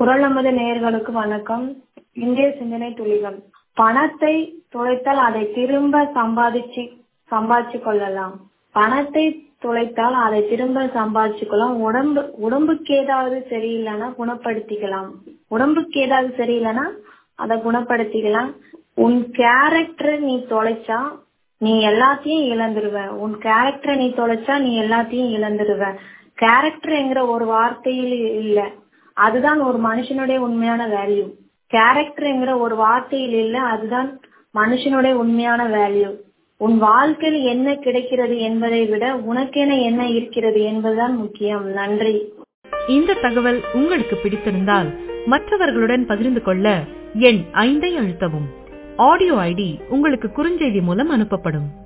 குரல் நமது நேயர்களுக்கு வணக்கம் இந்திய சிந்தனை துளிகள் பணத்தை தொலைத்தால் அதை திரும்ப சம்பாதிச்சு சம்பாதிச்சு கொள்ளலாம் பணத்தை தொலைத்தால் அதை திரும்ப சம்பாதிச்சு கொள்ளலாம் உடம்பு உடம்புக்கு ஏதாவது சரியில்லைன்னா குணப்படுத்திக்கலாம் உடம்புக்கு ஏதாவது சரியில்லைன்னா அதை குணப்படுத்திக்கலாம் உன் கேரக்டர் நீ தொலைச்சா நீ எல்லாத்தையும் இழந்துருவ உன் கேரக்டரை நீ தொலைச்சா நீ எல்லாத்தையும் இழந்துருவ கேரக்டர்ங்கிற ஒரு வார்த்தையில் இல்ல அதுதான் ஒரு மனுஷனுடைய உண்மையான வேல்யூ கேரக்டர்ங்கிற ஒரு வார்த்தையில் இல்ல அதுதான் மனுஷனுடைய உண்மையான வேல்யூ உன் வாழ்க்கையில் என்ன கிடைக்கிறது என்பதை விட உனக்கென என்ன இருக்கிறது என்பதுதான் முக்கியம் நன்றி இந்த தகவல் உங்களுக்கு பிடித்திருந்தால் மற்றவர்களுடன் பகிர்ந்து கொள்ள எண் ஐந்தை அழுத்தவும் ஆடியோ ஐடி உங்களுக்கு குறுஞ்செய்தி மூலம் அனுப்பப்படும்